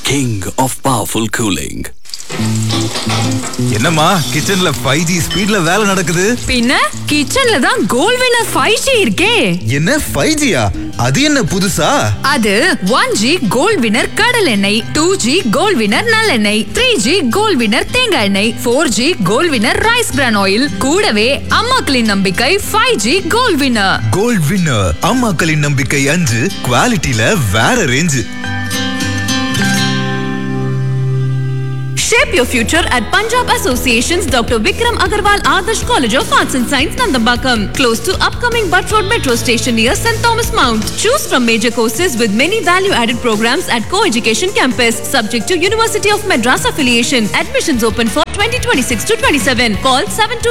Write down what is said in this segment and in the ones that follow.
king of powerful cooling. என்னம்மா கிச்சன்ல five G ஸ்பீட்ல வேலை நடக்குது பின்ன கிச்சன்ல தான் கோல் வினர் ஃபைவ் ஜி இருக்கே என்ன ஃபைவ் ஜியா அது என்ன புதுசா அது ஒன் ஜி கோல்ட் வினர் கடல் எண்ணெய் டூ ஜி கோல்ட் வினர் நல்லெண்ணெய் த்ரீ ஜி கோல்ட் வினர் தேங்காய் எண்ணெய் four G gold winner rice bran oil கூடவே அம்மாக்களின் நம்பிக்கை five G gold winner gold winner அம்மாக்களின் நம்பிக்கை அஞ்சு குவாலிட்டியில வேற range Shape your future at Punjab Association's Dr. Vikram Agarwal Adarsh College of Arts and Science, Nandambakam, close to upcoming Butt Road Metro Station near St. Thomas Mount. Choose from major courses with many value-added programs at Co-Education Campus, subject to University of Madras affiliation. Admissions open for 2026 to 27. Call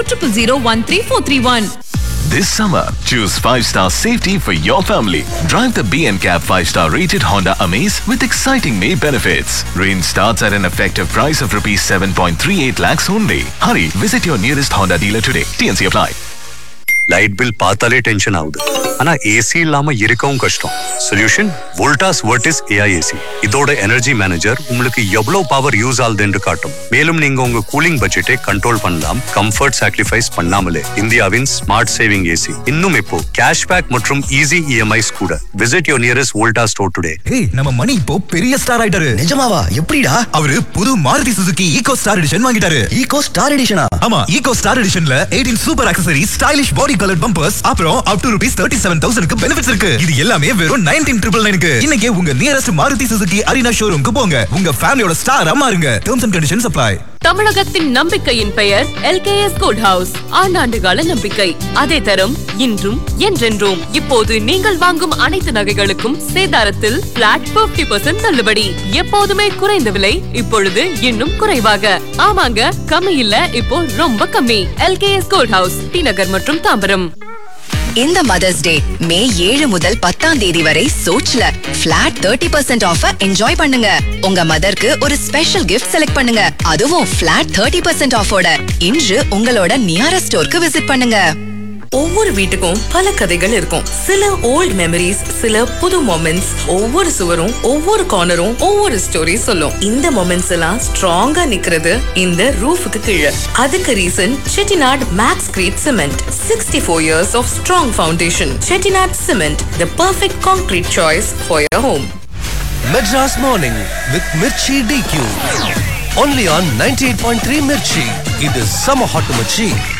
7200 This summer, choose 5-star safety for your family. Drive the BN Cab 5-star rated Honda Amaze with exciting May benefits. Range starts at an effective price of rupees 7.38 lakhs only. Hurry, visit your nearest Honda dealer today. TNC apply. Light bill பார்த்தாலே tension ஆகுது ஆனா AC இல்லாம இருக்கவும் கஷ்டம் solution Voltas Vertis AI AC இதோட energy manager உங்களுக்கு எவ்வளவு power use ஆகுது என்று காட்டும் மேலும் நீங்க உங்க கூலிங் பட்ஜெட்டை கண்ட்ரோல் பண்ணலாம் கம்ஃபர்ட் சாக்ரிஃபைஸ் பண்ணாமலே இந்தியாவின் ஸ்மார்ட் சேவிங் ஏசி இன்னும் இப்போ கேஷ்பேக் மற்றும் ஈஸி இஎம்ஐஸ் கூட visit your nearest Voltas store today ஏய் நம்ம மணி இப்போ பெரிய ஸ்டார் ஆயிட்டாரு நிஜமாவா எப்படிடா அவரு புது Maruti Suzuki Eeco Star edition வாங்கிட்டாரு ஈகோ ஸ்டார் எடிஷனா ஆமா ஈகோ ஸ்டார் எடிஷன்ல 18 super accessory stylish body colour bumpers அப்புறம் up to rupees thirty seven தௌசண்ட்க்கு பெனிஃபிட்ஸ் இருக்கு இது எல்லாமே வெறும் நைன்டீன் ட்ரிபிள் நைனுக்கு இன்னைக்கு உங்க நியரஸ்ட் மாருதி சுசுகி அரினா ஷோரூம்க்கு போங்க உங்க ஃபேமிலியோட ஸ்டார் மாறுங்க டேர்ம்ஸ் அண்ட் கண்டிஷன்ஸ் அப்ளை தமிழகத்தின் நம்பிக்கையின் பெயர் எல்கேஎஸ் குட் ஹவுஸ் ஆண்டாண்டுகால நம்பிக்கை அதே தரும் இன்றும் என்றென்றும் இப்போது நீங்கள் வாங்கும் அனைத்து நகைகளுக்கும் சேதாரத்தில் பிளாட் 50% தள்ளுபடி எப்போதுமே குறைந்த விலை இப்பொழுது இன்னும் குறைவாக ஆமாங்க கம்மி இல்ல இப்போ ரொம்ப கம்மி LKS Gold House T Nagar மற்றும் தாம்பரம் இந்த மதர்ஸ் டே மே ஏழு முதல் பத்தாம் தேதி வரை சோச்ல flat thirty percent offer enjoy பண்ணுங்க உங்க மதருக்கு ஒரு ஸ்பெஷல் கிஃப்ட் செலக்ட் பண்ணுங்க அதுவும் பிளாட் தேர்ட்டி பர்சன்ட் ஆஃபோட இன்று உங்களோட நியரஸ்ட் ஸ்டோருக்கு விசிட் பண்ணுங்க ஒவ்வொரு வீட்டுக்கும் பல கதைகள் இருக்கும் சில ஓல்ட் மெமரிஸ் சில புது மொமெண்ட்ஸ் ஒவ்வொரு சுவரும் ஒவ்வொரு கார்னரும் ஒவ்வொரு ஸ்டோரி சொல்லும் இந்த மொமெண்ட்ஸ் எல்லாம் ஸ்ட்ராங்கா நிக்கிறது இந்த ரூஃபுக்கு கீழே அதுக்கு reason Chettinad makes great cement sixty four years of strong foundation Chettinad cement the perfect concrete choice for your home Madras Morning with Mirchi DQ. Only on 98.3 Mirchi. இது செம ஹாட் மச்சி